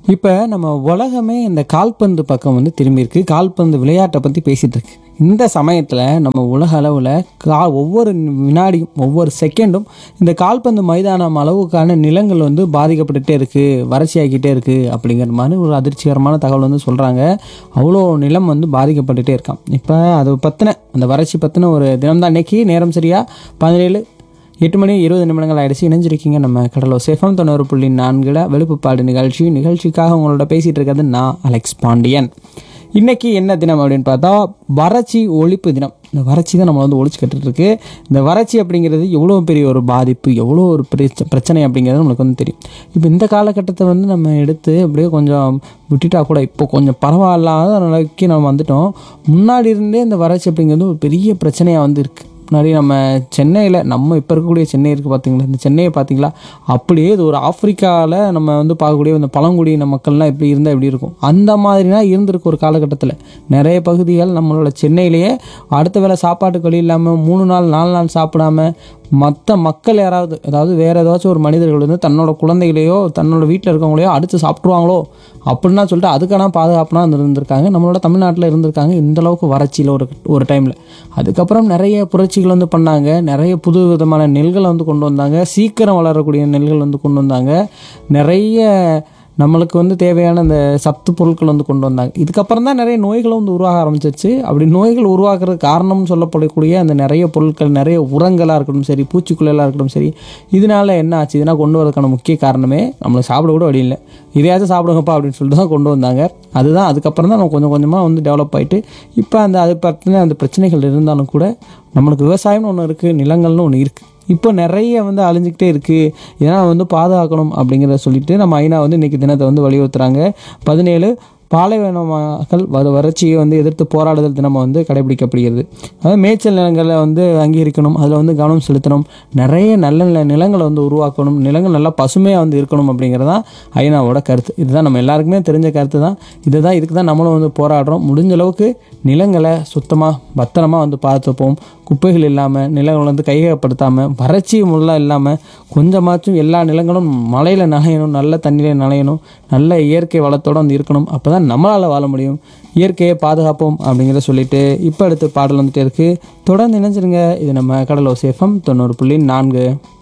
இப்போ நம்ம உலகமே இந்த கால்பந்து பக்கம் வந்து திரும்பியிருக்கு கால்பந்து விளையாட்டை பற்றி பேசிகிட்டு இருக்கு இந்த சமயத்தில் நம்ம உலக அளவில் கா ஒவ்வொரு வினாடியும் ஒவ்வொரு செகண்டும் இந்த கால்பந்து மைதானம் அளவுக்கான நிலங்கள் வந்து பாதிக்கப்பட்டுட்டே இருக்குது வறட்சியாகிட்டே இருக்குது அப்படிங்கிற மாதிரி ஒரு அதிர்ச்சிகரமான தகவல் வந்து சொல்கிறாங்க அவ்வளோ நிலம் வந்து பாதிக்கப்பட்டுட்டே இருக்கான் இப்போ அதை பற்றின அந்த வறட்சி பற்றின ஒரு தினம் தான் இன்னைக்கு நேரம் சரியா பதினேழு எட்டு மணி இருபது நிமிடங்கள் ஆயிடுச்சு இணைஞ்சிருக்கீங்க நம்ம கடலூர் சேஃபம் தொண்ணூறு புள்ளி நான்கில் வெளுப்புப்பாடு நிகழ்ச்சி நிகழ்ச்சிக்காக உங்களோட பேசிகிட்டு இருக்கிறது நான் அலெக்ஸ் பாண்டியன் இன்னைக்கு என்ன தினம் அப்படின்னு பார்த்தா வறட்சி ஒழிப்பு தினம் இந்த வறட்சி தான் நம்ம வந்து ஒழிச்சுக்கிட்டு இருக்கு இந்த வறட்சி அப்படிங்கிறது எவ்வளோ பெரிய ஒரு பாதிப்பு எவ்வளோ ஒரு பிரச்ச பிரச்சனை அப்படிங்கிறது நம்மளுக்கு வந்து தெரியும் இப்போ இந்த காலகட்டத்தை வந்து நம்ம எடுத்து அப்படியே கொஞ்சம் விட்டுட்டா கூட இப்போ கொஞ்சம் பரவாயில்லாத நிலைக்கு நம்ம வந்துட்டோம் முன்னாடி இருந்தே இந்த வறட்சி அப்படிங்கிறது ஒரு பெரிய பிரச்சனையாக வந்து இருக்குது முன்னாடி நம்ம சென்னையில் நம்ம இப்போ இருக்கக்கூடிய சென்னை இருக்குது பார்த்தீங்களா இந்த சென்னையை பார்த்தீங்களா அப்படியே இது ஒரு ஆப்பிரிக்காவில் நம்ம வந்து பார்க்கக்கூடிய இந்த பழங்குடியின மக்கள்லாம் எப்படி இருந்தால் எப்படி இருக்கும் அந்த மாதிரினா இருந்திருக்கு ஒரு காலகட்டத்தில் நிறைய பகுதிகள் நம்மளோட சென்னையிலேயே அடுத்த வேளை சாப்பாட்டுக்கு வழி இல்லாமல் மூணு நாள் நாலு நாள் சாப்பிடாம மற்ற மக்கள் யாராவது அதாவது வேறு ஏதாச்சும் ஒரு மனிதர்கள் வந்து தன்னோட குழந்தைகளையோ தன்னோட வீட்டில் இருக்கவங்களையோ அடித்து சாப்பிட்ருவாங்களோ அப்படின்னா சொல்லிட்டு அதுக்கான பாதுகாப்புனா இருந்திருக்காங்க நம்மளோட தமிழ்நாட்டில் இருந்திருக்காங்க இந்த அளவுக்கு வறட்சியில் ஒரு ஒரு டைமில் அதுக்கப்புறம் நிறைய புரட்சிகள் வந்து பண்ணாங்க நிறைய புது விதமான நெல்களை வந்து கொண்டு வந்தாங்க சீக்கிரம் வளரக்கூடிய நெல்கள் வந்து கொண்டு வந்தாங்க நிறைய நம்மளுக்கு வந்து தேவையான இந்த சத்து பொருட்கள் வந்து கொண்டு வந்தாங்க இதுக்கப்புறம் தான் நிறைய நோய்களும் வந்து உருவாக ஆரம்பிச்சிருச்சு அப்படி நோய்கள் உருவாக்குறதுக்கு காரணம்னு சொல்லப்படக்கூடிய அந்த நிறைய பொருட்கள் நிறைய உரங்களாக இருக்கட்டும் சரி பூச்சிக்கொல்லிகளாக இருக்கட்டும் சரி இதனால என்ன ஆச்சு இதனால் கொண்டு வரதுக்கான முக்கிய காரணமே நம்மளை சாப்பிட கூட வழி இல்லை இதையாச்சும் சாப்பிடுங்கப்பா அப்படின்னு சொல்லிட்டு தான் கொண்டு வந்தாங்க அதுதான் அதுக்கப்புறம் தான் நம்ம கொஞ்சம் கொஞ்சமாக வந்து டெவலப் ஆகிட்டு இப்போ அந்த அது பற்றின அந்த பிரச்சனைகள் இருந்தாலும் கூட நம்மளுக்கு விவசாயம்னு ஒன்று இருக்குது நிலங்கள்னு ஒன்று இருக்குது இப்போ நிறைய வந்து அழிஞ்சிக்கிட்டே இருக்குது இதனால் வந்து பாதுகாக்கணும் அப்படிங்கிறத சொல்லிட்டு நம்ம ஐநா வந்து இன்றைக்கி தினத்தை வந்து வலியுறுத்துறாங்க பதினேழு பாலைவன மக்கள் வர வறட்சியை வந்து எதிர்த்து போராடுதல் தினம் வந்து கடைபிடிக்கப்படுகிறது அதாவது மேய்ச்சல் நிலங்களை வந்து அங்கீகரிக்கணும் அதில் வந்து கவனம் செலுத்தணும் நிறைய நல்ல நல்ல நிலங்களை வந்து உருவாக்கணும் நிலங்கள் நல்லா பசுமையாக வந்து இருக்கணும் அப்படிங்கிறது தான் ஐநாவோட கருத்து இதுதான் நம்ம எல்லாருக்குமே தெரிஞ்ச கருத்து தான் இதுதான் இதுக்கு தான் நம்மளும் வந்து போராடுறோம் முடிஞ்ச அளவுக்கு நிலங்களை சுத்தமாக பத்திரமா வந்து பார்த்துப்போம் குப்பைகள் இல்லாமல் நிலங்களை வந்து கையகப்படுத்தாமல் வறட்சி முள்ள இல்லாமல் கொஞ்சமாச்சும் எல்லா நிலங்களும் மழையில் நனையணும் நல்ல தண்ணியில் நனையணும் நல்ல இயற்கை வளத்தோடு வந்து இருக்கணும் அப்போ தான் நம்மளால் வாழ முடியும் இயற்கையை பாதுகாப்போம் அப்படிங்கிறத சொல்லிட்டு இப்போ அடுத்து பாடல் வந்துட்டே இருக்குது தொடர்ந்து இணைஞ்சிருங்க இது நம்ம கடலோ சேஃபம் தொண்ணூறு புள்ளி நான்கு